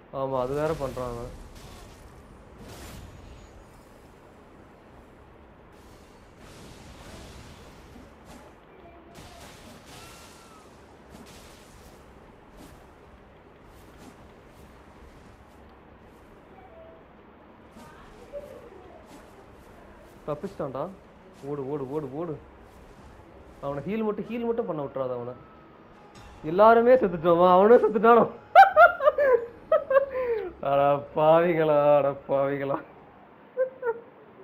ஆமா அது வேற பண்றாங்க தப்பிச்சிட்டான்டா ஓடு ஓடு ஓடு ஓடு அவனை ஹீல் மட்டும் ஹீல் மட்டும் பண்ண விட்டுறாத அவனை எல்லாருமே செத்துட்டோமா அவனும் செத்துட்டானோ அட பாவிகளா அட பாவிகளா